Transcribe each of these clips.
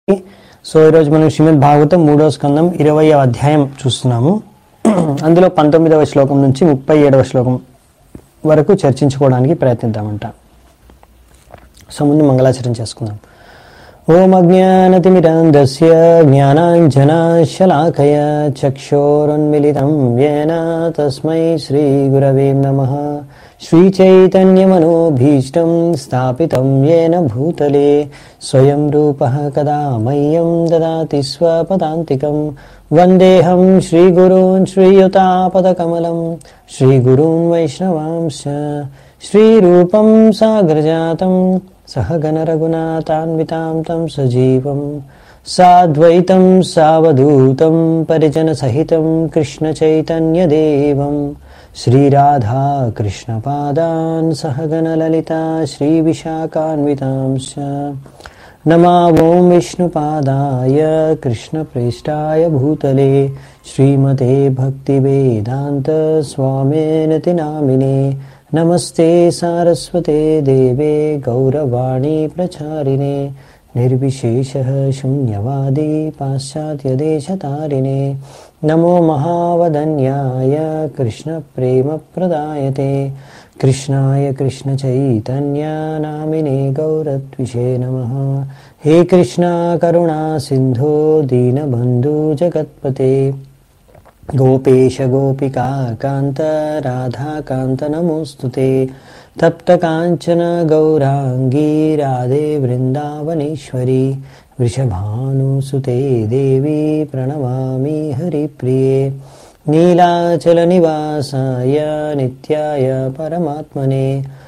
So ఈరోజు మనం శ్రీమద్ భాగవతం మూడో స్కందం ఇరవై అధ్యాయం చూస్తున్నాము అందులో పంతొమ్మిదవ శ్లోకం నుంచి ముప్పై ఏడవ శ్లోకం వరకు చర్చించుకోవడానికి ప్రయత్నిద్దామంట సో ముందు మంగళాచరణ చేసుకుందాం ఓం అజ్ఞానతిమిరాంధస్య జ్ఞానాంజనాశలాకయ చక్షోరున్మిలితం येन తస్మై శ్రీగురవే నమః श्रीचैतन्यमनोभीष्टं स्थापितं येन भूतले स्वयं रूपः कदा मह्यं ददाति स्वपदान्तिकं वन्देऽहं श्रीगुरून् श्रीयुतापदकमलं श्रीगुरून् वैष्णवांश्च श्रीरूपं साग्रजातं सहगणरघुनाथान्वितां तं सजीवं साद्वैतं सावधूतं परिजनसहितं कृष्णचैतन्यदेवम् श्रीराधा कृष्णपादान् सहगणललिता श्रीविशाखान्वितांश्च नमावों विष्णुपादाय कृष्णप्रेष्ठाय भूतले श्रीमते भक्तिवेदान्त स्वामिनति नामिने नमस्ते सारस्वते देवे गौरवाणी प्रचारिणे निर्विशेषः शून्यवादी पाश्चात्यदेशतारिणे नमो महावदन्याय कृष्णप्रेमप्रदायते कृष्णाय कृष्णचैतन्यानामिने गौरद्विषे नमः हे कृष्णा करुणा सिन्धो दीनबन्धु जगत्पते गोपेश गोपिका कान्त राधाकान्त नमोऽस्तु ते तप्तकाञ्चन गौराङ्गी राधे वृन्दावनेश्वरी वृषभानुसुते देवी प्रणमामि हरिप्रिये नीलाचलनिवासाय नित्याय परमात्मने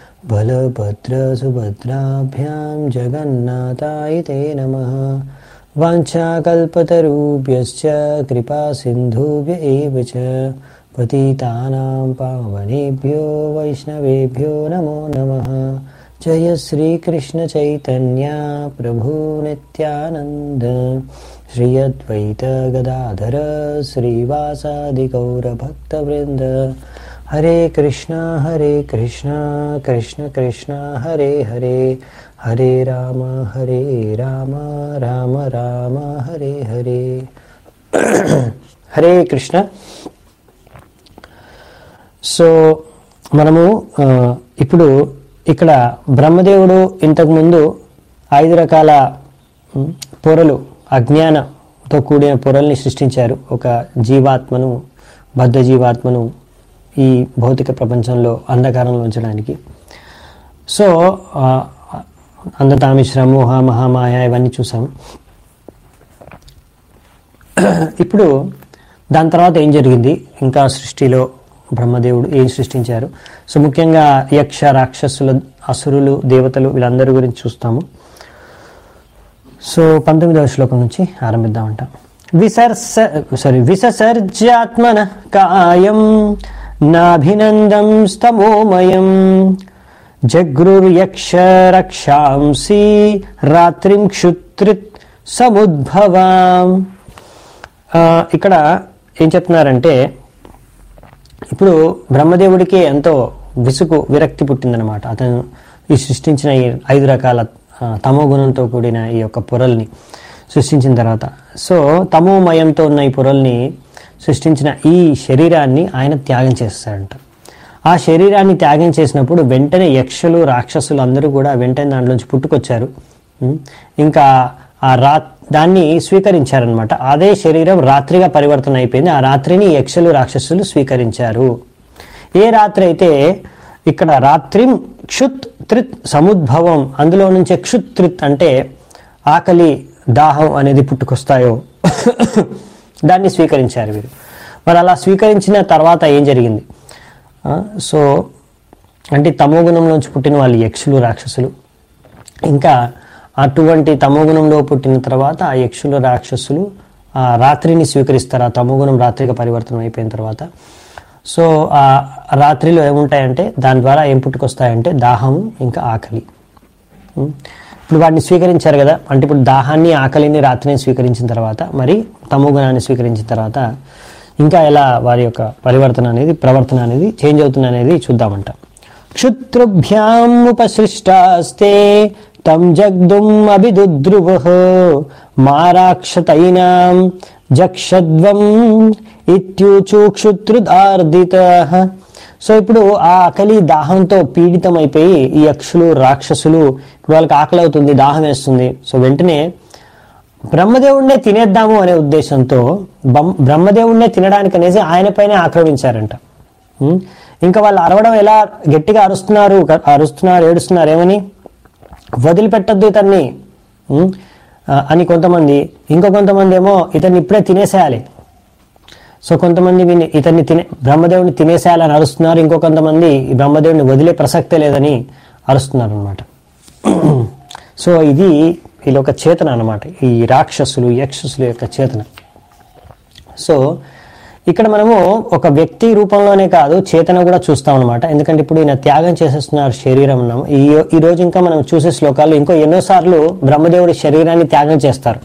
बलभद्रसुभद्राभ्यां जगन्नाथाय ते नमः वाञ्छाकल्पतरुभ्यश्च कृपासिन्धुभ्य एव च पतितानां पावनेभ्यो वैष्णवेभ्यो नमो नमः जय श्रीकृष्णचैतन्या प्रभु नित्यानन्द श्री अद्वैत गदाधर श्रीवासादिगौरभक्तवृन्द हरे कृष्ण हरे कृष्ण कृष्ण कृष्ण हरे हरे हरे राम हरे राम राम राम हरे हरे హరే కృష్ణ సో మనము ఆ, ఇప్పుడు ఇక్కడ బ్రహ్మదేవుడు ఇంతకుముందు ఐదు రకాల ఉమ్, పొరలు అజ్ఞానంతో కూడిన పొరల్ని సృష్టించారు ఒక జీవాత్మను బద్ధ జీవాత్మను ఈ భౌతిక ప్రపంచంలో అంధకారంలో ఉంచడానికి సో ఆ, అంధతామిశ్ర మోహ మహామాయ ఇవన్నీ చూసాం ఇప్పుడు దాని తర్వాత ఏం జరిగింది ఇంకా సృష్టిలో బ్రహ్మదేవుడు ఏం సృష్టించారు సో ముఖ్యంగా యక్ష రాక్షసుల అసురులు దేవతలు వీళ్ళందరి గురించి చూస్తాము సో పంతొమ్మిదవ శ్లోకం నుంచి ఆరంభిద్దామంట విసర్స సారీ విససర్జాత్మన కాయం నాభినందం స్తమోమయం జగృర్యక్ష రక్షాంసి రాత్రిం క్షుత్రిత్ సముద్భవాం ఆ, ఇక్కడ ఏం చెప్తున్నారంటే ఇప్పుడు బ్రహ్మదేవుడికి ఎంతో విసుగు విరక్తి పుట్టిందనమాట అతను ఈ సృష్టించిన ఈ ఐదు రకాల ఆ, తమో గుణంతో కూడిన ఈ యొక్క పొరల్ని సృష్టించిన తర్వాత సో తమోమయంతో ఉన్న ఈ పొరల్ని సృష్టించిన ఈ శరీరాన్ని ఆయన త్యాగం చేస్తాడంట ఆ శరీరాన్ని త్యాగం చేసినప్పుడు వెంటనే యక్షులు రాక్షసులు అందరూ కూడా వెంటనే దాంట్లోంచి పుట్టుకొచ్చారు ఉం? ఇంకా ఆ రా దాన్ని స్వీకరించారనమాట అదే శరీరం రాత్రిగా పరివర్తన అయిపోయింది ఆ రాత్రిని యక్షులు రాక్షసులు స్వీకరించారు ఏ రాత్రి అయితే ఇక్కడ రాత్రిం క్షుత్ త్రిత్ సముద్భవం అందులో నుంచి క్షుత్ త్రిత్ అంటే ఆకలి దాహం అనేది పుట్టుకొస్తాయో దాన్ని స్వీకరించారు వీరు మరి అలా స్వీకరించిన తర్వాత ఏం జరిగింది ఆ, సో అంటే తమో గుణంలోంచి పుట్టిన వాళ్ళు యక్షులు రాక్షసులు ఇంకా అటువంటి తమోగుణంలో పుట్టిన తర్వాత ఆ యక్షుల రాక్షసులు ఆ రాత్రిని స్వీకరిస్తారు ఆ తమోగుణం రాత్రిగా పరివర్తనం అయిపోయిన తర్వాత సో ఆ రాత్రిలో ఏముంటాయంటే దాని ద్వారా ఏం పుట్టుకొస్తాయంటే దాహము ఇంకా ఆకలి ఉం. ఇప్పుడు వాటిని స్వీకరించారు కదా అంటే ఇప్పుడు దాహాన్ని ఆకలిని రాత్రిని స్వీకరించిన తర్వాత మరి తమోగుణాన్ని స్వీకరించిన తర్వాత ఇంకా ఎలా వారి యొక్క పరివర్తన అనేది ప్రవర్తన అనేది చేంజ్ అవుతుంది అనేది చూద్దామంట క్షుత్రుభ్యాముపసృష్టాస్తే తం జగ్దుమ్ అభిదుద్రువ మారాక్షతైనాం జక్షద్వం ఇత్యూచూక్షుత్రుదార్దిత సో ఇప్పుడు ఆ ఆకలి దాహంతో పీడితమైపోయి ఈ యక్షులు రాక్షసులు ఇప్పుడు వాళ్ళకి ఆకలి అవుతుంది దాహం వేస్తుంది సో వెంటనే బ్రహ్మదేవుడినే తినేద్దాము అనే ఉద్దేశంతో బం- బ్రహ్మదేవుడినే తినడానికి అనేసి ఆయన పైన ఆక్రమించారంట ఉం? ఇంకా వాళ్ళు అరవడం ఎలా గట్టిగా అరుస్తున్నారు క- అరుస్తున్నారు ఏడుస్తున్నారు ఏమని వదిలిపెట్టద్దు ఇతన్ని ఉం? ఆ, అని కొంతమంది ఇంకో కొంతమంది ఏమో ఇతన్ని ఇప్పుడే తినేసేయాలి సో కొంతమంది వీని ఇతన్ని తినే బ్రహ్మదేవుని తినేసేయాలని అరుస్తున్నారు ఇంకో కొంతమంది ఈ బ్రహ్మదేవుని వదిలే ప్రసక్తే లేదని అరుస్తున్నారు అనమాట సో ఇది వీళ్ళ యొక్క చేతన అన్నమాట ఈ రాక్షసులు యక్షసుల యొక్క చేతన సో ఇక్కడ మనము ఒక వ్యక్తి రూపంలోనే కాదు చేతన కూడా చూస్తాం అనమాట ఎందుకంటే ఇప్పుడు ఈయన త్యాగం చేసేస్తున్నారు శరీరం అన్నాము. ఈ ఈ రోజు ఇంకా మనం చూసే శ్లోకాలు ఇంకో ఎన్నోసార్లు బ్రహ్మదేవుడి శరీరాన్ని త్యాగం చేస్తారు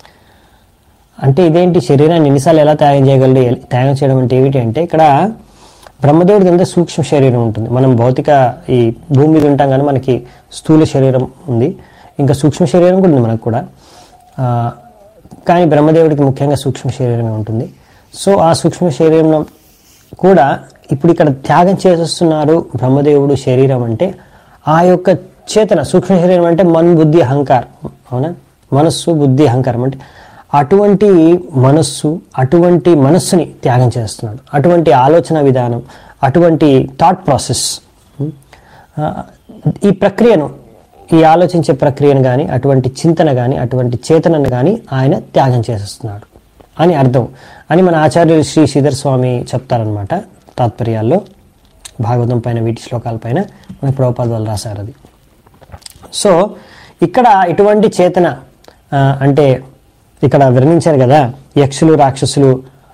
అంటే ఇదేంటి శరీరాన్ని ఎన్నిసార్లు ఎలా త్యాగం చేయగలడు ఎల్- త్యాగం చేయడం అంటే ఏమిటి అంటే ఇక్కడ బ్రహ్మదేవుడికి అంతా సూక్ష్మ శరీరం ఉంటుంది మనం భౌతిక ఈ భూమి మీద ఉంటాం కానీ మనకి స్థూల శరీరం ఉంది ఇంకా సూక్ష్మ శరీరం కూడా ఉంది మనకు కూడా ఆ, కానీ బ్రహ్మదేవుడికి ముఖ్యంగా సూక్ష్మ శరీరమే ఉంటుంది సో ఆ సూక్ష్మ శరీరం కూడా ఇప్పుడు ఇక్కడ త్యాగం చేసేస్తున్నారు బ్రహ్మదేవుడు శరీరం అంటే ఆ యొక్క చేతన సూక్ష్మ శరీరం అంటే మన్ బుద్ధి అహంకారం అవునా మనస్సు బుద్ధి అహంకారం అంటే అటువంటి మనస్సు అటువంటి మనస్సుని త్యాగం చేస్తున్నాడు అటువంటి ఆలోచన విధానం అటువంటి థాట్ ప్రాసెస్ ఆ, ఈ ప్రక్రియను ఈ ఆలోచించే ప్రక్రియను కానీ అటువంటి చింతన కానీ అటువంటి చేతనను కానీ ఆయన త్యాగం చేసేస్తున్నాడు అని అర్థం అని మన ఆచార్యులు శ్రీ శ్రీధర్ స్వామి చెప్తారనమాట తాత్పర్యాల్లో భాగవతం పైన వీటి శ్లోకాల పైన మన ప్రభుపాద వాళ్ళు రాశారు అది సో ఇక్కడ ఇటువంటి చేతన ఆ, అంటే ఇక్కడ వర్ణించారు కదా యక్షులు రాక్షసులు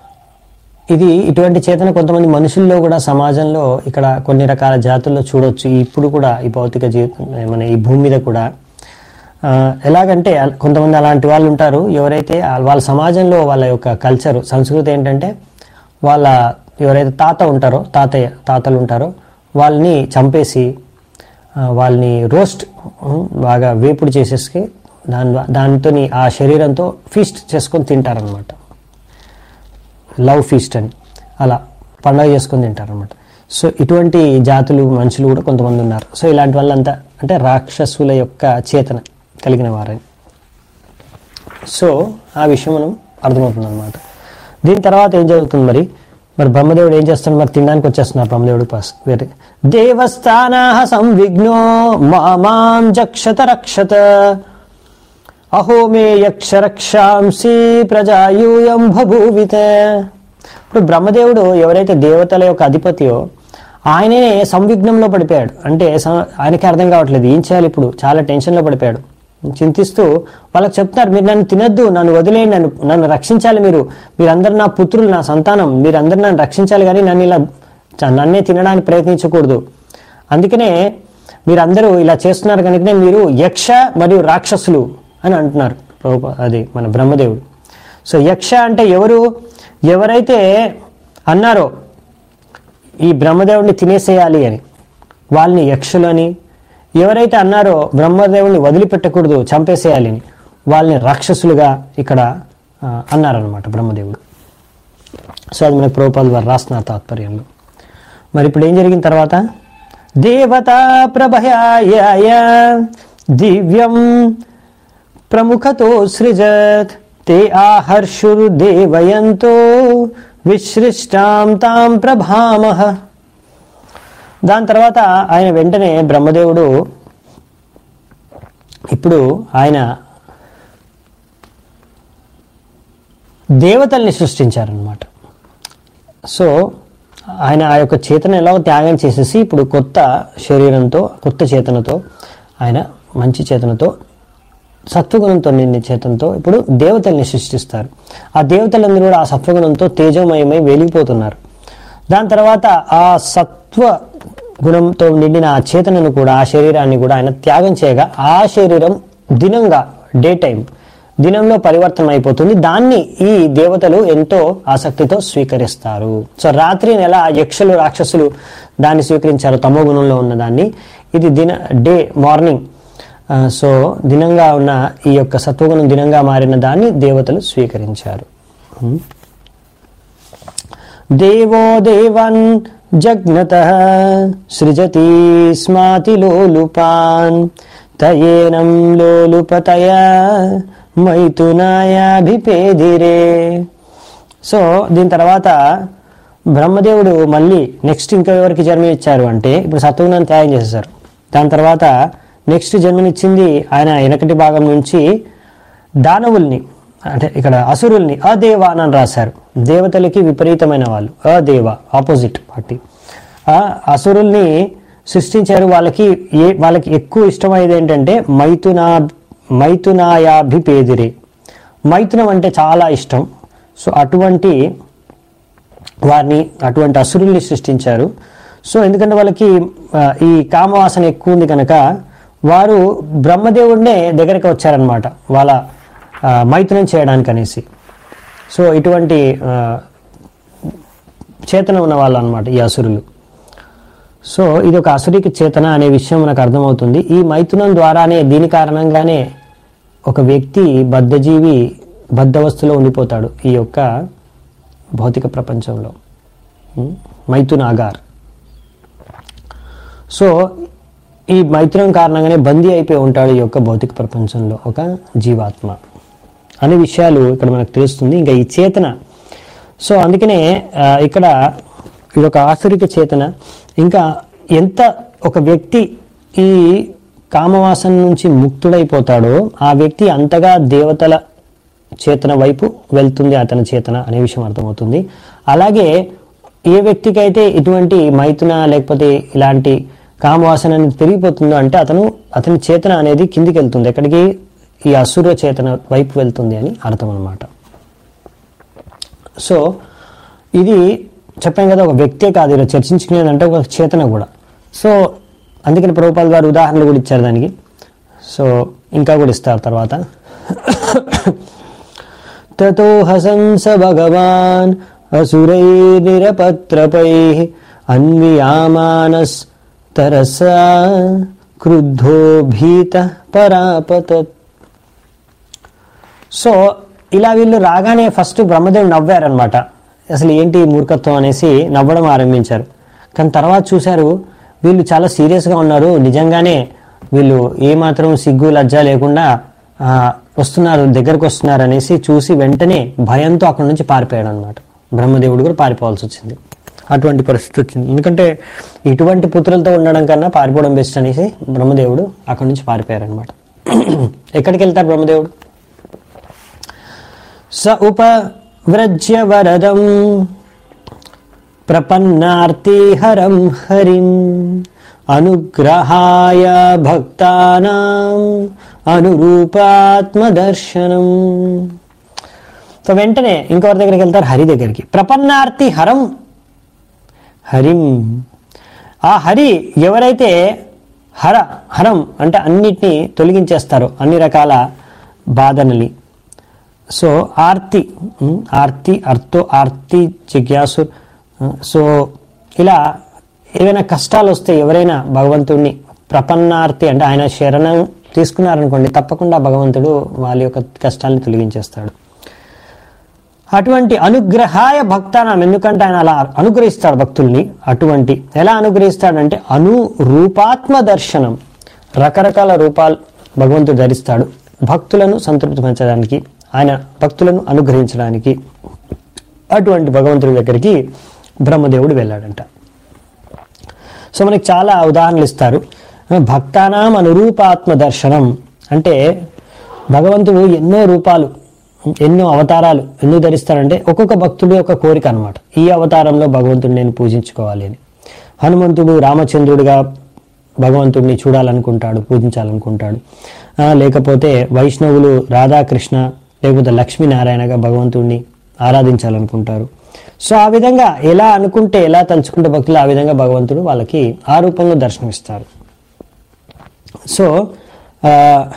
ఇది ఇటువంటి చేతన కొంతమంది మనుషుల్లో కూడా సమాజంలో ఇక్కడ కొన్ని రకాల జాతుల్లో చూడొచ్చు ఇప్పుడు కూడా ఈ భౌతిక జీవితం మన ఈ భూమి మీద కూడా ఆ, ఎలాగంటే అల్- కొంతమంది అలాంటి వాళ్ళు ఉంటారు ఎవరైతే ఆ- వాళ్ళ సమాజంలో వాళ్ళ యొక్క కల్చర్ సంస్కృతి ఏంటంటే వాళ్ళ ఎవరైతే తాత ఉంటారో తాతయ్య తాతలు ఉంటారో వాళ్ళని చంపేసి ఆ, వాళ్ళని రోస్ట్ ఉమ్, బాగా వేపుడు చేసేసి దాని దానితో ఆ శరీరంతో ఫీస్ట్ చేసుకొని తింటారనమాట లవ్ ఫీస్ట్ అని అలా పండగ చేసుకొని తింటారనమాట సో ఇటువంటి జాతులు మనుషులు కూడా కొంతమంది ఉన్నారు సో ఇలాంటి వాళ్ళంతా అంటే రాక్షసుల యొక్క చేతన కలిగిన వారని సో ఆ విషయం మనం అర్థమవుతుంది అనమాట దీని తర్వాత ఏం జరుగుతుంది మరి మరి బ్రహ్మదేవుడు ఏం చేస్తాడు మరి తినడానికి వచ్చేస్తున్నారు బ్రహ్మదేవుడు పాస్ వేరే దేవస్థానా సంవిఘ్నో మామాం జక్షత రక్షత అహో మే యక్ష రక్షాంసి ప్రజాయూయం బభూవిత ఇప్పుడు బ్రహ్మదేవుడు ఎవరైతే దేవతల యొక్క అధిపతియో ఆయననే సంవిఘ్నంలో పడిపోయాడు అంటే స- ఆయనకి అర్థం కావట్లేదు ఏం చేయాలి ఇప్పుడు చాలా టెన్షన్లో పడిపోయాడు చింతిస్తూ వాళ్ళకి చెప్తున్నారు మీరు నన్ను తినొద్దు నన్ను వదిలేయండి నన్ను నన్ను రక్షించాలి మీరు మీరందరూ నా పుత్రులు నా సంతానం మీరందరూ నన్ను రక్షించాలి కానీ నన్ను ఇలా చ- నన్నే తినడానికి ప్రయత్నించకూడదు అందుకనే మీరందరూ ఇలా చేస్తున్నారు కనుకనే మీరు యక్ష మరియు రాక్షసులు అని అంటున్నారు ప్రభుపా- అది మన బ్రహ్మదేవుడు సో యక్ష అంటే ఎవరు ఎవరైతే అన్నారో ఈ బ్రహ్మదేవుడిని తినేసేయాలి అని వాళ్ళని యక్షులని ఎవరైతే అన్నారో బ్రహ్మదేవుడిని వదిలిపెట్టకూడదు చంపేసేయాలి అని వాళ్ళని రాక్షసులుగా ఇక్కడ ఆ, అన్నారనమాట బ్రహ్మదేవుడు సో అది మనకు ప్రభుపాల్ వారు రాస్తున్నారు తాత్పర్యంలో మరి ఇప్పుడు ఏం జరిగిన తర్వాత దేవతా ప్రభయాయ దివ్యం ప్రముఖతో సృజత్ తే ఆహర్షుర్దేవయంతో విసృష్టాం తాం ప్రభామహ దాని తర్వాత ఆయన వెంటనే బ్రహ్మదేవుడు ఇప్పుడు ఆయన దేవతల్ని సృష్టించారనమాట సో ఆయన ఆ యొక్క చేతన ఎలా త్యాగం చేసేసి ఇప్పుడు కొత్త శరీరంతో కొత్త చేతనతో ఆయన మంచి చేతనతో సత్వగుణంతో నిండిన చేతంతో ఇప్పుడు దేవతల్ని సృష్టిస్తారు ఆ దేవతలందరూ కూడా ఆ సత్వగుణంతో తేజోమయమై వెలిగిపోతున్నారు దాని తర్వాత ఆ సత్వ గుణంతో నిండిన ఆ చేతనను కూడా ఆ శరీరాన్ని కూడా ఆయన త్యాగం చేయగా ఆ శరీరం దినంగా డే టైం దినంలో పరివర్తన అయిపోతుంది దాన్ని ఈ దేవతలు ఎంతో ఆసక్తితో స్వీకరిస్తారు సో రాత్రి నెల యక్షులు రాక్షసులు దాన్ని స్వీకరించారు తమో గుణంలో ఉన్న దాన్ని ఇది దిన డే మార్నింగ్ ఆ, సో దినంగా ఉన్న ఈ యొక్క సత్వగుణం దినంగా మారిన దాన్ని దేవతలు స్వీకరించారు ఉమ్. దేవో దేవన్ జగ్నత సృజతి స్మాతి లోలుపాన్ తయేనం లోలుపతయ మైథునాయాభిపేదిరే సో దీని తర్వాత బ్రహ్మదేవుడు మళ్ళీ నెక్స్ట్ ఇంకా ఎవరికి జన్మ ఇచ్చారు అంటే ఇప్పుడు సత్వగుణాన్ని త్యాగం చేసేసారు దాని తర్వాత నెక్స్ట్ జన్మనిచ్చింది ఆయన వెనకటి భాగం నుంచి దానవుల్ని అంటే ఇక్కడ అసురుల్ని అదేవాన్ అని రాశారు దేవతలకి విపరీతమైన వాళ్ళు అదేవ ఆపోజిట్ పార్టీ ఆ అసురుల్ని సృష్టించారు వాళ్ళకి ఏ వాళ్ళకి ఎక్కువ ఇష్టమైనది ఏంటంటే మైథునా మైథునాయాభిపేదిరే మైథునం అంటే చాలా ఇష్టం సో అటువంటి వారిని అటువంటి అసురుల్ని సృష్టించారు సో ఎందుకంటే వాళ్ళకి ఆ, ఈ కామవాసన ఎక్కువ ఉంది కనుక వారు బ్రహ్మదేవుడినే దగ్గరికి వచ్చారనమాట వాళ్ళ ఆ, మైథునం చేయడానికి అనేసి సో ఇటువంటి ఆ, చేతన ఉన్న వాళ్ళు అనమాట ఈ అసురులు సో ఇది ఒక అసురికి చేతన అనే విషయం మనకు అర్థమవుతుంది ఈ మైథునం ద్వారానే దీని కారణంగానే ఒక వ్యక్తి బద్ధజీవి బద్ధవస్థలో ఉండిపోతాడు ఈ యొక్క భౌతిక ప్రపంచంలో ఉం? మైథునాగార్ సో ఈ మైత్రం కారణంగానే బందీ అయిపోయి ఉంటాడు ఈ యొక్క భౌతిక ప్రపంచంలో ఒక జీవాత్మ అనే విషయాలు ఇక్కడ మనకు తెలుస్తుంది ఇంకా ఈ చేతన సో అందుకనే ఆ, ఇక్కడ ఇది ఒక ఆసురిక చేతన ఇంకా ఎంత ఒక వ్యక్తి ఈ కామవాసన నుంచి ముక్తుడైపోతాడో ఆ వ్యక్తి అంతగా దేవతల చేతన వైపు వెళ్తుంది అతని చేతన అనే విషయం అర్థమవుతుంది అలాగే ఏ వ్యక్తికైతే ఇటువంటి మైథున లేకపోతే ఇలాంటి కామవాసన అనేది పెరిగిపోతుందో అంటే అతను అతని చేతన అనేది కిందికి వెళ్తుంది ఎక్కడికి ఈ అసుర చేతన వైపు వెళ్తుంది అని అర్థం అనమాట సో ఇది చెప్పాం కదా ఒక వ్యక్తే కాదు ఇలా చర్చించుకునేది అంటే ఒక చేతన కూడా సో అందుకని ప్రభుపాల్ గారు ఉదాహరణలు కూడా ఇచ్చారు దానికి సో ఇంకా కూడా ఇస్తారు తర్వాత తతో హసంస భగవాన్ అసురై నిరపత్రపై అన్వియామానస్ తరసా క్రుద్ధో భీత పరాపతత్ సో ఇలా వీళ్ళు రాగానే ఫస్ట్ బ్రహ్మదేవుడు నవ్వారనమాట అసలు ఏంటి ఈ మూర్ఖత్వం అనేసి నవ్వడం ఆరంభించారు కానీ తర్వాత చూశారు వీళ్ళు చాలా సీరియస్గా ఉన్నారు నిజంగానే వీళ్ళు ఏమాత్రం సిగ్గు లజ్జ లేకుండా ఆ, వస్తున్నారు దగ్గరకు వస్తున్నారు అనేసి చూసి వెంటనే భయంతో అక్కడి నుంచి పారిపోయాడు అనమాట బ్రహ్మదేవుడు కూడా పారిపోవాల్సి వచ్చింది అటువంటి పరిస్థితి వచ్చింది ఎందుకంటే ఇటువంటి పుత్రులతో ఉండడం కన్నా పారిపోవడం బెస్ట్ అనేసి బ్రహ్మదేవుడు అక్కడి నుంచి పారిపోయారనమాట ఎక్కడికి వెళ్తారు బ్రహ్మదేవుడు స ఉపవ్రజ్య వరదం ప్రపన్నార్తి హరం హరిం అనుగ్రహాయ భక్తానాం అనురూపాత్మదర్శనం సో వెంటనే ఇంకొకరి దగ్గరికి వెళ్తారు హరి దగ్గరికి ప్రపన్నార్తి హరం హరిం ఆ హరి ఎవరైతే హర హరం అంటే అన్నిటినీ తొలగించేస్తారో అన్ని రకాల బాధనని సో ఆర్తి ఉమ్, ఆర్తి అర్థో ఆర్తి జిజ్ఞాసు ఉమ్, సో ఇలా ఏవైనా కష్టాలు వస్తే ఎవరైనా భగవంతుడిని ప్రపన్నార్తి అంటే ఆయన శరణం తీసుకున్నారనుకోండి తప్పకుండా భగవంతుడు వాళ్ళ యొక్క కష్టాలను తొలగించేస్తాడు అటువంటి అనుగ్రహాయ భక్తానం ఎందుకంటే ఆయన అలా అనుగ్రహిస్తాడు భక్తుల్ని అటువంటి ఎలా అనుగ్రహిస్తాడంటే అనురూపాత్మ దర్శనం రకరకాల రూపాలు భగవంతుడు ధరిస్తాడు భక్తులను సంతృప్తిపరచడానికి ఆయన భక్తులను అనుగ్రహించడానికి అటువంటి భగవంతుడి దగ్గరికి బ్రహ్మదేవుడు వెళ్ళాడంట సో మనకి చాలా ఉదాహరణలు ఇస్తారు భక్తానాం అనురూపాత్మ దర్శనం అంటే భగవంతుడు ఎన్నో రూపాలు ఎన్నో అవతారాలు ఎందుకు ధరిస్తాడంటే ఒక్కొక్క భక్తుడి యొక్క కోరిక అనమాట ఈ అవతారంలో భగవంతుడిని నేను పూజించుకోవాలి అని హనుమంతుడు రామచంద్రుడిగా భగవంతుడిని చూడాలనుకుంటాడు పూజించాలనుకుంటాడు ఆ, లేకపోతే వైష్ణవులు రాధాకృష్ణ లేకపోతే లక్ష్మీనారాయణగా భగవంతుడిని ఆరాధించాలనుకుంటారు సో ఆ విధంగా ఎలా అనుకుంటే ఎలా తలుచుకుంటే భక్తులు ఆ విధంగా భగవంతుడు వాళ్ళకి ఆ రూపంలో దర్శనమిస్తారు సో ఆ,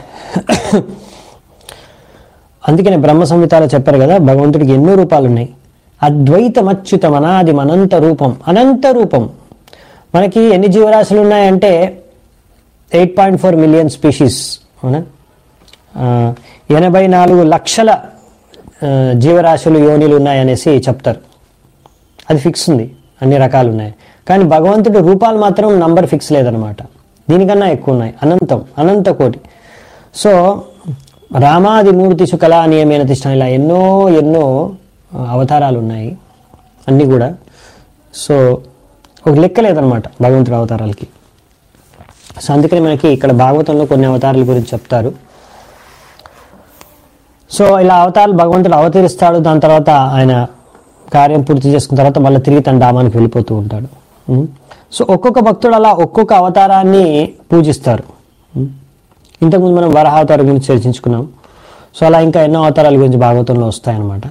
అందుకనే బ్రహ్మ సంహితాలో చెప్పారు కదా భగవంతుడికి ఎన్నో రూపాలు ఉన్నాయి అద్వైతం అచ్యుతం అనాది అనంత రూపం అనంత రూపం మనకి ఎన్ని జీవరాశులు ఉన్నాయంటే eight point four million species అవునా ఆ, ఎనభై నాలుగు లక్షల ఆ, జీవరాశులు యోనిలు ఉన్నాయనేసి చెప్తారు అది ఫిక్స్ ఉంది అన్ని రకాలు ఉన్నాయి కానీ భగవంతుడి రూపాలు మాత్రం నంబర్ ఫిక్స్ లేదనమాట దీనికన్నా ఎక్కువ ఉన్నాయి అనంతం అనంత కోటి సో రామాది మూర్తి కళా నియమైన తిష్టం ఇలా ఎన్నో ఎన్నో ఆ, అవతారాలు ఉన్నాయి అన్నీ కూడా సో ఒక లెక్క లేదనమాట భగవంతుడి అవతారాలకి సో అందుకని మనకి ఇక్కడ భాగవతంలో కొన్ని అవతారాల గురించి చెప్తారు సో ఇలా అవతారాలు భగవంతుడు అవతరిస్తాడు దాని తర్వాత ఆయన కార్యం పూర్తి చేసుకున్న తర్వాత మళ్ళీ తిరిగి తన డామానికి వెళ్ళిపోతూ ఉంటాడు ఉం. సో ఒక్కొక్క భక్తుడు అలా ఒక్కొక్క అవతారాన్ని పూజిస్తారు ఉం. ఇంతకుముందు మనం వరహ అవతారం గురించి చర్చించుకున్నాం సో అలా ఇంకా ఎన్నో అవతారాల గురించి భాగవతంలో వస్తాయన్నమాట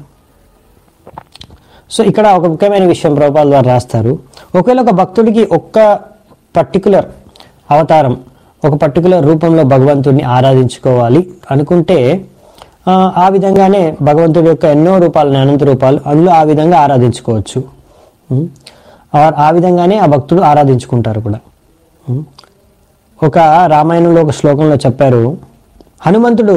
సో ఇక్కడ ఒక ముఖ్యమైన విషయం ప్రభుపాల ద్వారా రాస్తారు ఒకవేళ ఒక భక్తుడికి ఒక్క పర్టికులర్ అవతారం ఒక పర్టికులర్ రూపంలో భగవంతుడిని ఆరాధించుకోవాలి అనుకుంటే ఆ, ఆ విధంగానే భగవంతుడి యొక్క ఎన్నో రూపాలు అనంత రూపాలు అందులో ఆ విధంగా ఆరాధించుకోవచ్చు ఉం? ఆ- ఆ విధంగానే ఆ భక్తుడు ఆరాధించుకుంటారు కూడా ఉం? ఒక రామాయణంలో ఒక శ్లోకంలో చెప్పారు హనుమంతుడు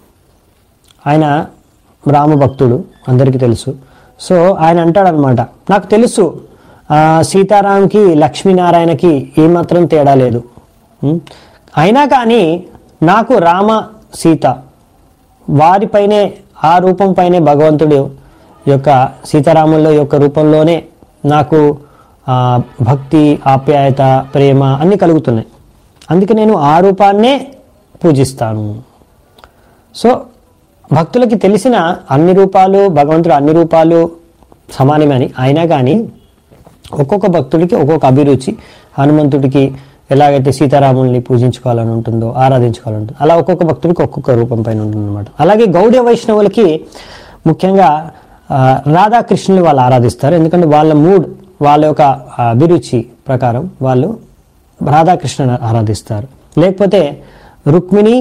ఆయన రామభక్తుడు అందరికీ తెలుసు సో ఆయన అంటాడనమాట నాకు తెలుసు ఆ, సీతారాంకి లక్ష్మీనారాయణకి ఏమాత్రం తేడా లేదు ఉం? అయినా కానీ నాకు రామ సీత వారిపైనే ఆ రూపం పైనే భగవంతుడు యొక్క సీతారాముల యొక్క రూపంలోనే నాకు ఆ, భక్తి ఆప్యాయత ప్రేమ అన్నీ కలుగుతున్నాయి అందుకే నేను ఆ రూపాన్నే పూజిస్తాను సో భక్తులకి తెలిసిన అన్ని రూపాలు భగవంతుడు అన్ని రూపాలు సమానమని అయినా కానీ ఒక్కొక్క భక్తుడికి ఒక్కొక్క అభిరుచి హనుమంతుడికి ఎలాగైతే సీతారాముల్ని పూజించుకోవాలని ఉంటుందో ఆరాధించుకోవాలని ఉంటుంది అలా ఒక్కొక్క భక్తుడికి ఒక్కొక్క రూపం పైన ఉంటుంది అనమాట అలాగే గౌడీయ వైష్ణవులకి ముఖ్యంగా ఆ, రాధాకృష్ణుని వాళ్ళు ఆరాధిస్తారు ఎందుకంటే వాళ్ళ మూడ్ వాళ్ళ యొక్క అభిరుచి ప్రకారం వాళ్ళు రాధాకృష్ణని ఆరాధిస్తారు లేకపోతే రుక్మిణి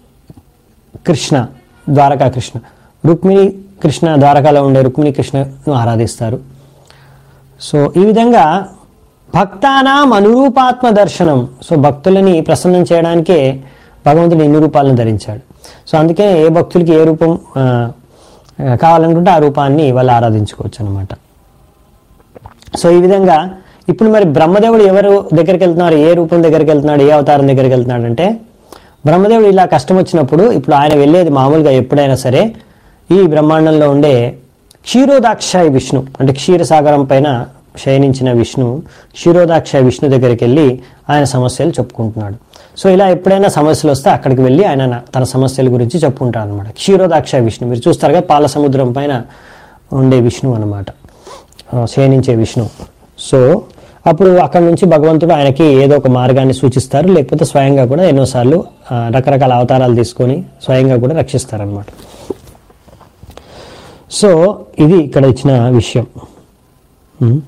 కృష్ణ ద్వారకా కృష్ణ రుక్మిణి కృష్ణ ద్వారకాలో ఉండే రుక్మిణి కృష్ణను ఆరాధిస్తారు సో ఈ విధంగా భక్తానాం అనురూపాత్మ దర్శనం సో భక్తులని ప్రసన్నం చేయడానికే భగవంతుడు ఇన్ని రూపాలను ధరించాడు సో అందుకే ఏ భక్తులకి ఏ రూపం ఆ, ఆ, కావాలనుకుంటే ఆ రూపాన్ని వాళ్ళు ఆరాధించుకోవచ్చు అనమాట సో ఈ విధంగా ఇప్పుడు మరి బ్రహ్మదేవుడు ఎవరు దగ్గరికి వెళ్తున్నారు ఏ రూపం దగ్గరికి వెళ్తున్నాడు ఏ అవతారం దగ్గరికి వెళ్తున్నాడు అంటే బ్రహ్మదేవుడు ఇలా కష్టం వచ్చినప్పుడు ఇప్పుడు ఆయన వెళ్ళేది మామూలుగా ఎప్పుడైనా సరే ఈ బ్రహ్మాండంలో ఉండే క్షీరోదాక్షాయి విష్ణు అంటే క్షీరసాగరం పైన శయనించిన విష్ణు క్షీరోదాక్షాయి విష్ణు దగ్గరికి వెళ్ళి ఆయన సమస్యలు చెప్పుకుంటున్నాడు సో ఇలా ఎప్పుడైనా సమస్యలు వస్తే అక్కడికి వెళ్ళి ఆయన నా- తన సమస్యల గురించి చెప్పుకుంటాడు అనమాట క్షీరోదాక్షాయి విష్ణు మీరు చూస్తారుగా పాల సముద్రం పైన ఉండే విష్ణు అనమాట ఆ, శయనించే విష్ణు సో అప్పుడు అక్కడ నుంచి భగవంతుడు ఆయనకి ఏదో ఒక మార్గాన్ని సూచిస్తారు లేకపోతే స్వయంగా కూడా ఎన్నోసార్లు ఆ, రకరకాల అవతారాలు తీసుకొని స్వయంగా కూడా రక్షిస్తారనమాట సో ఇది ఇక్కడ ఇచ్చిన విషయం ఉమ్.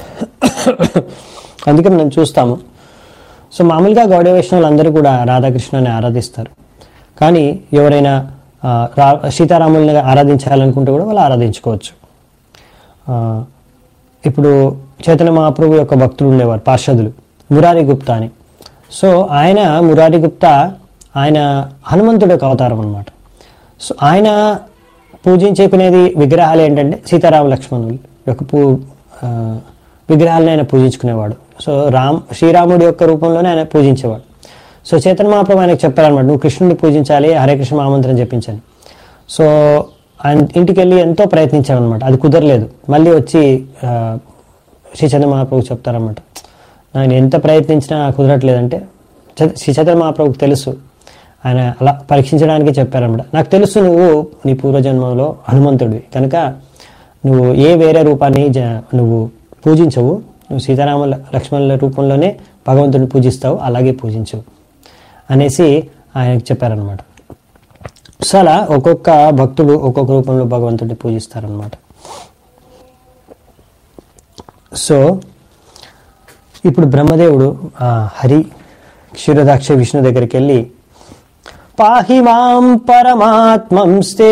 అందుకే మనం చూస్తాము సో మామూలుగా గౌడీ వైష్ణవులు అందరూ కూడా రాధాకృష్ణని ఆరాధిస్తారు కానీ ఎవరైనా ఆ, రా సీతారాముల్ని ఆరాధించాలనుకుంటే కూడా వాళ్ళు ఆరాధించుకోవచ్చు ఆ, ఇప్పుడు చైతన్య మహాప్రభు యొక్క భక్తులు ఉండేవారు పార్షదులు మురారి గుప్తా అని సో ఆయన మురారి గుప్తా ఆయన హనుమంతుడి యొక్క అవతారం అనమాట సో ఆయన పూజించుకునేది విగ్రహాలు ఏంటంటే సీతారామ లక్ష్మణులు యొక్క పూ ఆ, విగ్రహాలను ఆయన పూజించుకునేవాడు సో రామ్ శ్రీరాముడి యొక్క రూపంలోనే ఆయన పూజించేవాడు సో చైతన్య మహాప్రభు ఆయనకు చెప్పారనమాట నువ్వు కృష్ణుడిని పూజించాలి హరే కృష్ణ మహామంత్రం చెప్పించాలి సో ఆయన ఇంటికి వెళ్ళి ఎంతో ప్రయత్నించాడు అనమాట అది కుదరలేదు మళ్ళీ వచ్చి ఆ, శ్రీ చంద్ర మహాప్రభు చెప్తారనమాట ఆయన ఎంత ప్రయత్నించినా కుదరట్లేదంటే చ- శ్రీ చంద్ర మహాప్రభుకి తెలుసు ఆయన అలా పరీక్షించడానికి చెప్పారనమాట నాకు తెలుసు నువ్వు నీ పూర్వజన్మంలో హనుమంతుడివి కనుక నువ్వు ఏ వేరే రూపాన్ని జ- నువ్వు పూజించవు నువ్వు సీతారామ ల- లక్ష్మణుల రూపంలోనే భగవంతుడిని పూజిస్తావు అలాగే పూజించవు అనేసి ఆయనకు చెప్పారనమాట సో అలా ఒక్కొక్క భక్తుడు ఒక్కొక్క రూపంలో భగవంతుడిని పూజిస్తారనమాట సో ఇప్పుడు బ్రహ్మదేవుడు ఆ, హరి క్షీరదాక్ష విష్ణు దగ్గరికి వెళ్ళి పాహి మాం పరమాత్మంస్తే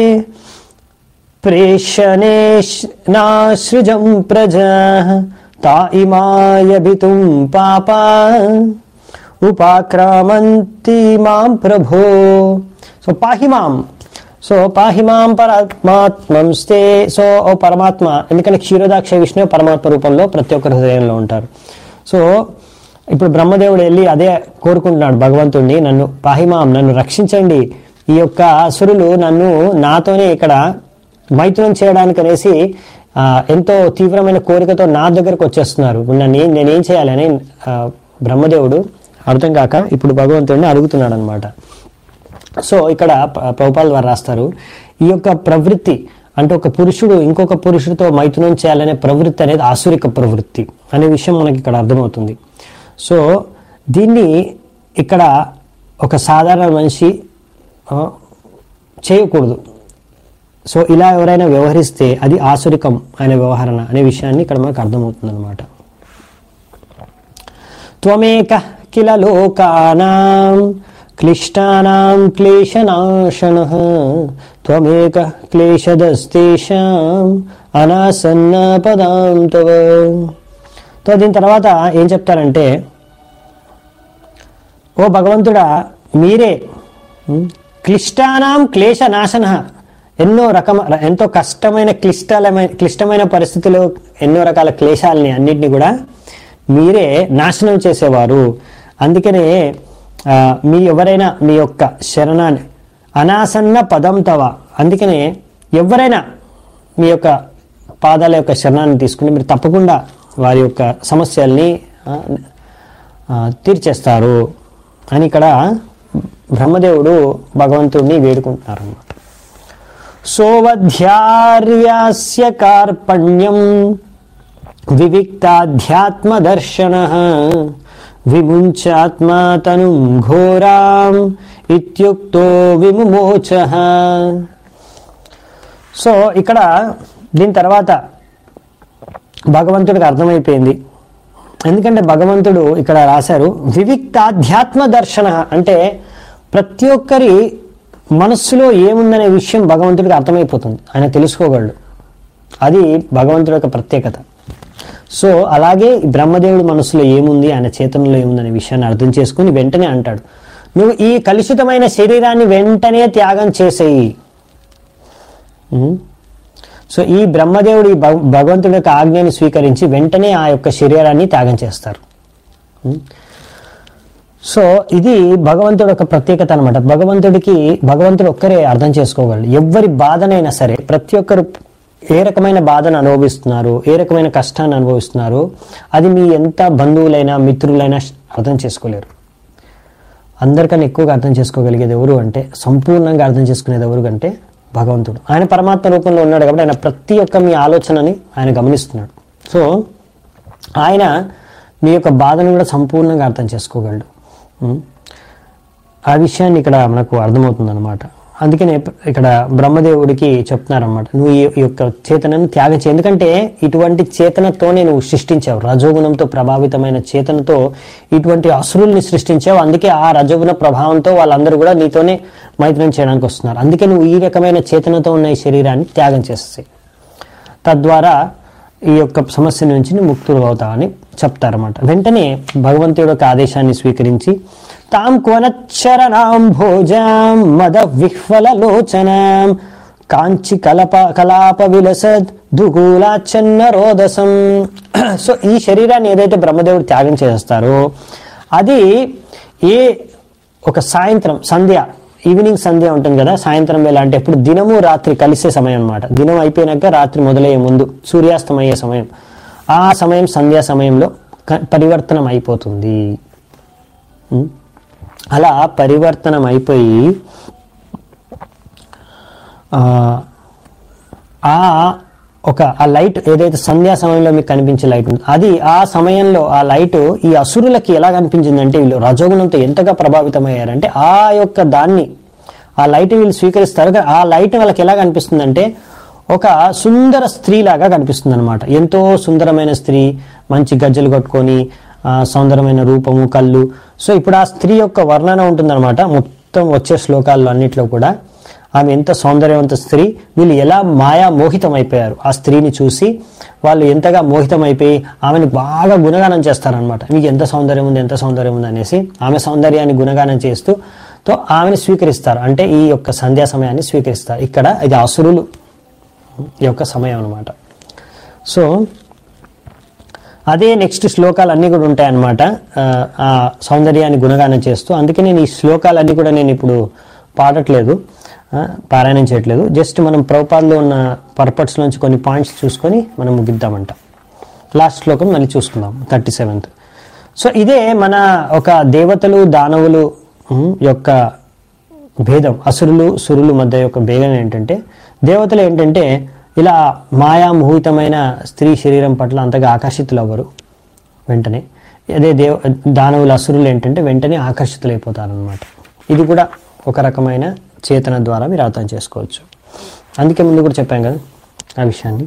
ప్రేషనే నాసృజం ప్రజ తా ఇమాయభితుం పాప ఉపాక్రామంతి మాం ప్రభో సో పాహి మాం సో పాహి మాం పరమాత్మంస్తే సో ఓ పరమాత్మ ఎందుకంటే క్షీరోదాక్ష విష్ణు పరమాత్మ రూపంలో ప్రతి ఒక్కరి హృదయంలో ఉంటారు సో ఇప్పుడు బ్రహ్మదేవుడు వెళ్ళి అదే కోరుకుంటున్నాడు భగవంతుడిని నన్ను పాహిమాం నన్ను రక్షించండి ఈ యొక్క అసురులు నన్ను నాతోనే ఇక్కడ మైత్రం చేయడానికి అనేసి ఆ, ఎంతో తీవ్రమైన కోరికతో నా దగ్గరకు వచ్చేస్తున్నారు ఇప్పుడు నన్ను ఏం నేనేం చేయాలని ఆ, బ్రహ్మదేవుడు అర్థం కాక ఇప్పుడు భగవంతుడిని అడుగుతున్నాడు అనమాట సో ఇక్కడ ప- ప్రభుపాల్ వారు రాస్తారు ఈ యొక్క ప్రవృత్తి అంటే ఒక పురుషుడు ఇంకొక పురుషుడితో మైథునం చేయాలనే ప్రవృత్తి అనేది ఆసురిక ప్రవృత్తి అనే విషయం మనకి ఇక్కడ అర్థమవుతుంది సో దీన్ని ఇక్కడ ఒక సాధారణ మనిషి ఆ, చేయకూడదు సో ఇలా ఎవరైనా వ్యవహరిస్తే అది ఆసురికం అనే వ్యవహరణ అనే విషయాన్ని ఇక్కడ మనకు అర్థమవుతుంది అనమాట త్వమేక కిల లోకానాం క్లిష్టానాం క్లేశనాశన త్వమేక క్లేశదస్తేషాం అనాసన్న పదాం తవ సో దీని తర్వాత ఏం చెప్తారంటే ఓ భగవంతుడా మీరే ఉం, క్లిష్టానాం క్లేశ నాశన ఎన్నో రకమ ఎంతో కష్టమైన క్లిష్టమైన క్లిష్టమైన పరిస్థితులు ఎన్నో రకాల క్లేశాలని అన్నిటిని కూడా మీరే నాశనం చేసేవారు అందుకనే ఆ, మీ ఎవరైనా మీ యొక్క శరణాన్ని అనాసన్న పదం తవ అందుకనే ఎవరైనా మీ యొక్క పాదాల యొక్క శరణాన్ని తీసుకుని మీరు తప్పకుండా వారి యొక్క సమస్యల్ని ఆ, ఆ, తీర్చేస్తారు అని ఇక్కడ బ్రహ్మదేవుడు భగవంతుడిని వేడుకుంటున్నారు అన్నమాట సోవధ్యార్యాస్య కార్పణ్యం వివిక్తాధ్యాత్మదర్శన విముంచాత్మా తను ఘోరాం ఇత్యుక్తో విముమోచ సో ఇక్కడ దీని తర్వాత భగవంతుడికి అర్థమైపోయింది ఎందుకంటే భగవంతుడు ఇక్కడ రాశారు వివిక్తాధ్యాత్మ దర్శన అంటే ప్రతి ఒక్కరి మనస్సులో ఏముందనే విషయం భగవంతుడికి అర్థమైపోతుంది ఆయన తెలుసుకోగలడు అది భగవంతుడి యొక్క ప్రత్యేకత సో అలాగే ఈ బ్రహ్మదేవుడి మనసులో ఏముంది ఆయన చేతనలో ఏముందనే విషయాన్ని అర్థం చేసుకుని వెంటనే అంటాడు నువ్వు ఈ కలుషితమైన శరీరాన్ని వెంటనే త్యాగం చేసేయి ఉం? సో ఈ బ్రహ్మదేవుడు ఈ భగ- భగవంతుడి యొక్క ఆజ్ఞని స్వీకరించి వెంటనే ఆ యొక్క శరీరాన్ని త్యాగం చేస్తారు ఉం? సో ఇది భగవంతుడి యొక్క ప్రత్యేకత అనమాట భగవంతుడికి భగవంతుడు ఒక్కరే అర్థం చేసుకోగలడు ఎవరి బాధనైనా సరే ప్రతి ఒక్కరు ఏ రకమైన బాధను అనుభవిస్తున్నారు ఏ రకమైన కష్టాన్ని అనుభవిస్తున్నారు అది మీ ఎంత బంధువులైనా మిత్రులైనా అర్థం చేసుకోలేరు అందరికన్నా ఎక్కువగా అర్థం చేసుకోగలిగేది ఎవరు అంటే సంపూర్ణంగా అర్థం చేసుకునేది ఎవరు అంటే భగవంతుడు ఆయన పరమాత్మ రూపంలో ఉన్నాడు కాబట్టి ఆయన ప్రతి ఒక్క మీ ఆలోచనని ఆయన గమనిస్తున్నాడు సో ఆయన మీ యొక్క బాధను కూడా సంపూర్ణంగా అర్థం చేసుకోగలడు ఉం? ఆ విషయాన్ని ఇక్కడ మనకు అర్థమవుతుంది అనమాట అందుకనే ఇక్కడ బ్రహ్మదేవుడికి చెప్తున్నారన్నమాట నువ్వు ఈ ఈ యొక్క చేతనను త్యాగం చేయి ఎందుకంటే ఇటువంటి చేతనతోనే నువ్వు సృష్టించావు రజోగుణంతో ప్రభావితమైన చేతనతో ఇటువంటి అసురుల్ని సృష్టించావు అందుకే ఆ రజోగుణ ప్రభావంతో వాళ్ళందరూ కూడా నీతోనే మైత్రం చేయడానికి వస్తున్నారు అందుకే నువ్వు ఈ రకమైన చేతనతో ఉన్న ఈ శరీరాన్ని త్యాగం చేస్తాయి తద్వారా ఈ యొక్క సమస్య నుంచి నువ్వు ముక్తులు అవుతావని చెప్తారన్నమాట వెంటనే భగవంతుడి యొక్క ఆదేశాన్ని స్వీకరించి తాం క్వనచ్చరణాం భోజాం మద విహ్వలలోచనాం కాంచి కలప కలాప విలసద్ దుగూలాచన్న రోదసం సో ఈ శరీరాన్ని ఏదైతే బ్రహ్మదేవుడు త్యాగం చేస్తారో అది ఏ ఒక సాయంత్రం సంధ్య ఈవినింగ్ సంధ్య ఉంటుంది కదా సాయంత్రం వేళ అంటే ఎప్పుడు దినము రాత్రి కలిసే సమయం అన్నమాట దినం అయిపోయినాక రాత్రి మొదలయ్యే ముందు సూర్యాస్తం అయ్యే సమయం ఆ సమయం సంధ్యా సమయంలో క- పరివర్తనం అయిపోతుంది ఉం? అలా పరివర్తనం అయిపోయి ఆ, ఆ ఒక ఆ లైట్ ఏదైతే సంధ్యా సమయంలో మీకు కనిపించే లైట్ ఉంది అది ఆ సమయంలో ఆ లైట్ ఈ అసురులకి ఎలా కనిపించిందంటే వీళ్ళు రజోగుణంతో ఎంతగా ప్రభావితమయ్యారంటే ఆ యొక్క దాన్ని ఆ లైట్ వీళ్ళు స్వీకరిస్తారు కానీ ఆ లైట్ వాళ్ళకి ఎలా కనిపిస్తుందంటే ఒక సుందర స్త్రీలాగా కనిపిస్తుంది అనమాట ఎంతో సుందరమైన స్త్రీ మంచి గజ్జలు కట్టుకొని ఆ, సౌందరమైన రూపము కళ్ళు సో ఇప్పుడు ఆ స్త్రీ యొక్క వర్ణన ఉంటుందన్నమాట మొత్తం వచ్చే శ్లోకాల్లో అన్నిట్లో కూడా ఆమె ఎంత సౌందర్యవంత స్త్రీ వీళ్ళు ఎలా మాయా మోహితం అయిపోయారు ఆ స్త్రీని చూసి వాళ్ళు ఎంతగా మోహితం అయిపోయి ఆమెను బాగా గుణగానం చేస్తారనమాట మీకు ఎంత సౌందర్యం ఉంది ఎంత సౌందర్యం ఉంది అనేసి ఆమె సౌందర్యాన్ని గుణగానం చేస్తూ తో ఆమెను స్వీకరిస్తారు అంటే ఈ యొక్క సంధ్యా సమయాన్ని స్వీకరిస్తారు ఇక్కడ ఇది అసురులు ఈ యొక్క సమయం అన్నమాట సో అదే నెక్స్ట్ శ్లోకాలు అన్నీ కూడా ఉంటాయన్నమాట ఆ, ఆ సౌందర్యాన్ని గుణగానం చేస్తూ అందుకే నేను ఈ శ్లోకాలన్నీ కూడా నేను ఇప్పుడు పాడట్లేదు ఆ, పారాయణం చేయట్లేదు జస్ట్ మనం ప్రభుపాదలో ఉన్న పర్పట్స్ నుంచి కొన్ని పాయింట్స్ చూసుకొని మనం ముగిద్దామంట లాస్ట్ శ్లోకం మళ్ళీ చూసుకుందాం థర్టీ సెవెంత్ సో ఇదే మన ఒక దేవతలు దానవులు ఉమ్, యొక్క భేదం అసురులు సురులు మధ్య యొక్క భేదం ఏంటంటే దేవతలు ఏంటంటే ఇలా మాయామోహితమైన స్త్రీ శరీరం పట్ల అంతగా ఆకర్షితులు అవ్వరు వెంటనే అదే దేవ దానవులు అసురులు ఏంటంటే వెంటనే ఆకర్షితులైపోతారనమాట ఇది కూడా ఒక రకమైన చేతన ద్వారా మీరు అర్థం చేసుకోవచ్చు అందుకే ముందు కూడా చెప్పాం కదా ఆ విషయాన్ని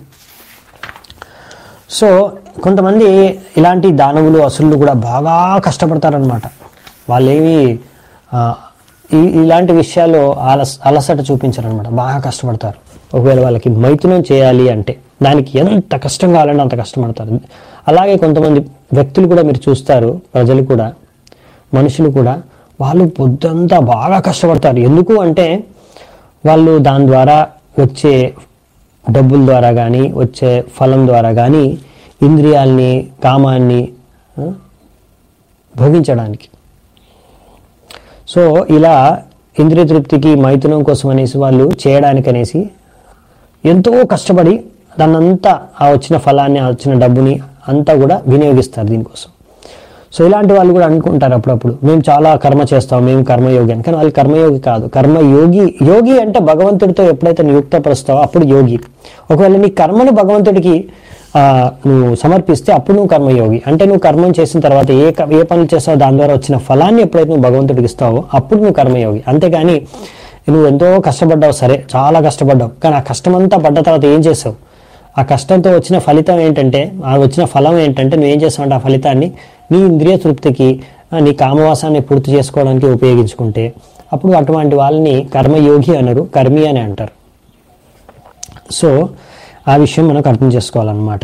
సో కొంతమంది ఇలాంటి దానవులు అసురులు కూడా బాగా కష్టపడతారనమాట వాళ్ళేమి ఆ, ఈ ఇలాంటి విషయాల్లో అలస అలసట చూపించారనమాట బాగా కష్టపడతారు ఒకవేళ వాళ్ళకి మైథునం చేయాలి అంటే దానికి ఎంత కష్టం కావాలంటే అంత కష్టపడతారు అలాగే కొంతమంది వ్యక్తులు కూడా మీరు చూస్తారు ప్రజలు కూడా మనుషులు కూడా వాళ్ళు పొద్దంతా బాగా కష్టపడతారు ఎందుకు అంటే వాళ్ళు దాని ద్వారా వచ్చే డబ్బుల ద్వారా కానీ వచ్చే ఫలం ద్వారా కానీ ఇంద్రియాల్ని కామాన్ని ఆ, భోగించడానికి సో ఇలా ఇంద్రియ తృప్తికి మైథునం కోసం అనేసి వాళ్ళు చేయడానికి అనేసి ఎంతో కష్టపడి దాన్నంతా ఆ వచ్చిన ఫలాన్ని ఆ వచ్చిన డబ్బుని అంతా కూడా వినియోగిస్తారు దీనికోసం సో ఇలాంటి వాళ్ళు కూడా అనుకుంటారు అప్పుడప్పుడు మేము చాలా కర్మ చేస్తాం మేము కర్మయోగి అని కానీ వాళ్ళు కర్మయోగి కాదు కర్మయోగి యోగి అంటే భగవంతుడితో ఎప్పుడైతే నియుక్తపరుస్తావో అప్పుడు యోగి ఒకవేళ నీ కర్మను భగవంతుడికి ఆ, నువ్వు సమర్పిస్తే అప్పుడు నువ్వు కర్మయోగి అంటే నువ్వు కర్మం చేసిన తర్వాత ఏ క- ఏ పనులు చేస్తావో దాని ద్వారా వచ్చిన ఫలాన్ని ఎప్పుడైతే నువ్వు భగవంతుడికి ఇస్తావో అప్పుడు నువ్వు కర్మయోగి అంతేగాని నువ్వు ఎంతో కష్టపడ్డావు సరే చాలా కష్టపడ్డావు కానీ ఆ కష్టం అంతా పడ్డ తర్వాత ఏం చేసావు ఆ కష్టంతో వచ్చిన ఫలితం ఏంటంటే ఆ వచ్చిన ఫలం ఏంటంటే నువ్వు ఏం చేస్తావు అంటే ఆ ఫలితాన్ని నీ ఇంద్రియ తృప్తికి ఆ, నీ కామవాసాన్ని పూర్తి చేసుకోవడానికి ఉపయోగించుకుంటే అప్పుడు అటువంటి వాళ్ళని కర్మయోగి అనరు కర్మి అని అంటారు సో ఆ విషయం మనకు అర్థం చేసుకోవాలన్నమాట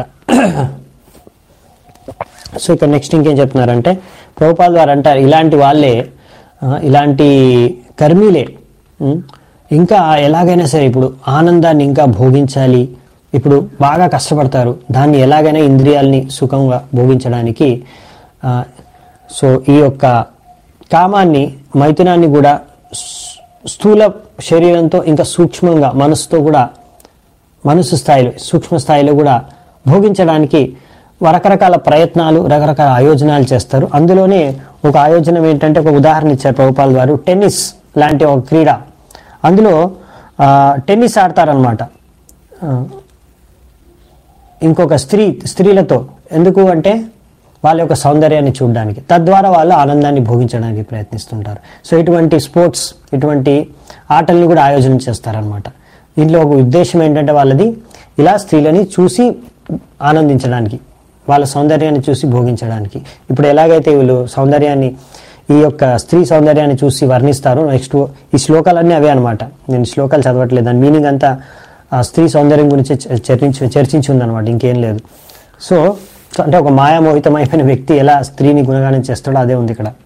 సో ఇక్కడ నెక్స్ట్ ఇంకేం చెప్తున్నారంటే ప్రభుపాల్ వారు అంటారు ఇలాంటి వాళ్ళే ఆ, ఇలాంటి కర్మీలే ఉం, ఇంకా ఎలాగైనా సరే ఇప్పుడు ఆనందాన్ని ఇంకా భోగించాలి ఇప్పుడు బాగా కష్టపడతారు దాన్ని ఎలాగైనా ఇంద్రియాల్ని సుఖంగా భోగించడానికి ఆ, సో ఈ యొక్క కామాన్ని మైథునాన్ని కూడా స్- స్థూల శరీరంతో ఇంకా సూక్ష్మంగా మనసుతో కూడా మనసు స్థాయిలో సూక్ష్మ స్థాయిలో కూడా భోగించడానికి రకరకాల ప్రయత్నాలు రకరకాల ఆయోజనాలు చేస్తారు అందులోనే ఒక ఆయోజనం ఏంటంటే ఒక ఉదాహరణ ఇచ్చారు ప్రభుపాల్ గారు టెన్నిస్ లాంటి ఒక క్రీడ అందులో ఆ, టెన్నిస్ ఆడతారనమాట ఇంకొక స్త్రీ స్త్రీలతో ఎందుకు అంటే వాళ్ళ యొక్క సౌందర్యాన్ని చూడడానికి తద్వారా వాళ్ళు ఆనందాన్ని భోగించడానికి ప్రయత్నిస్తుంటారు సో ఇటువంటి స్పోర్ట్స్ ఇటువంటి ఆటల్ని కూడా ఆయోజన చేస్తారనమాట దీంట్లో ఒక ఉద్దేశం ఏంటంటే వాళ్ళది ఇలా స్త్రీలని చూసి ఆనందించడానికి వాళ్ళ సౌందర్యాన్ని చూసి భోగించడానికి ఇప్పుడు ఎలాగైతే వీళ్ళు సౌందర్యాన్ని ఈ యొక్క స్త్రీ సౌందర్యాన్ని చూసి వర్ణిస్తారో నెక్స్ట్ ఈ శ్లోకాలన్నీ అవే అనమాట నేను శ్లోకాలు చదవట్లేదు దాని మీనింగ్ అంతా ఆ స్త్రీ సౌందర్యం గురించి చ- చర్చించి చర్చించి ఉందన్నమాట ఇంకేం లేదు సో సో అంటే ఒక మాయామోహితమైపోయిన వ్యక్తి ఎలా స్త్రీని గుణగానం చేస్తాడో అదే ఉంది ఇక్కడ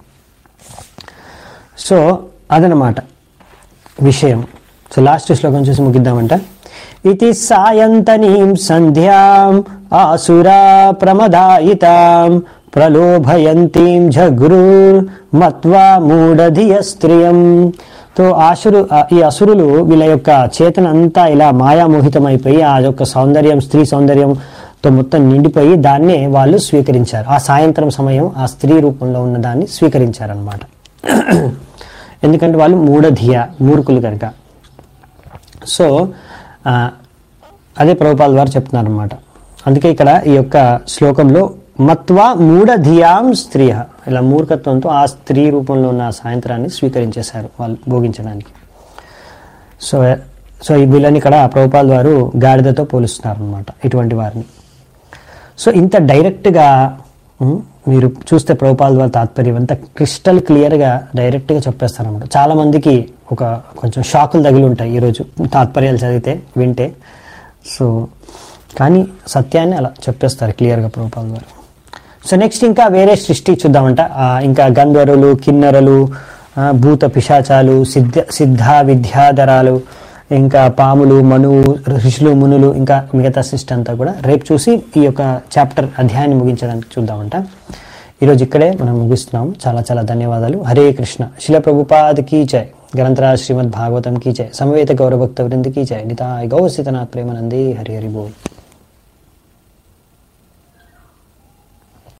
సో అదనమాట విషయం సో లాస్ట్ శ్లోకం చూసి ముగిద్దామంట ఇది సాయంతనీం సంధ్యాం ఆసురా ప్రమదాయితాం ప్రలోభయంతీం జగృర్ మత్వా మూఢధియ స్త్రియం తో ఆసురు ఆ- ఈ అసురులు వీళ్ళ యొక్క చేతన అంతా ఇలా మాయామోహితమైపోయి ఆ యొక్క సౌందర్యం స్త్రీ సౌందర్యంతో మొత్తం నిండిపోయి దాన్నే వాళ్ళు స్వీకరించారు ఆ సాయంత్రం సమయం ఆ స్త్రీ రూపంలో ఉన్న దాన్ని స్వీకరించారనమాట ఎందుకంటే వాళ్ళు మూఢధియ మూర్ఖులు కనుక సో ఆ, అదే ప్రభుపాల్ వారు చెప్తున్నారు అనమాట అందుకే ఇక్కడ ఈ యొక్క శ్లోకంలో మత్వా మూఢధియాం స్త్రీ ఇలా మూర్ఖత్వంతో ఆ స్త్రీ రూపంలో ఉన్న ఆ సాయంత్రాన్ని స్వీకరించేశారు వాళ్ళు భోగించడానికి సో సో ఈ వీళ్ళని ఇక్కడ ప్రభుపాల్ వారు గాడిదతో పోలుస్తున్నారు అనమాట ఇటువంటి వారిని సో ఇంత డైరెక్ట్గా ఉమ్, మీరు చూస్తే ప్రభుపాల ద్వారా తాత్పర్యం అంతా క్రిస్టల్ క్లియర్గా డైరెక్ట్గా చెప్పేస్తారు అనమాట చాలా మందికి ఒక కొంచెం షాకులు తగిలి ఉంటాయి ఈరోజు తాత్పర్యాలు చదివితే వింటే సో కానీ సత్యాన్ని అలా చెప్పేస్తారు క్లియర్గా ప్రభుపాల ద్వారా సో నెక్స్ట్ ఇంకా వేరే సృష్టి చూద్దామంట ఆ, ఇంకా గంధర్వులు కిన్నరలు ఆ, భూత పిశాచాలు సిద్ధ సిద్ధ విద్యాధరాలు ఇంకా పాములు మనువు ఋషులు మునులు ఇంకా మిగతా సృష్టి అంతా కూడా రేపు చూసి ఈ యొక్క చాప్టర్ అధ్యాయాన్ని ముగించడానికి చూద్దామంట ఈరోజు ఇక్కడే మనం ముగిస్తున్నాం చాలా చాలా ధన్యవాదాలు హరే కృష్ణ శిల ప్రభుపాద్ కీ జై గ్రంథరాజ్ శ్రీమద్ భాగవతం కీ జై సమవేత గౌరభక్త వృంద్ కీ జై నితాయ్ గౌ సీతనాథ్ ప్రేమనందే హరి హరి బోల్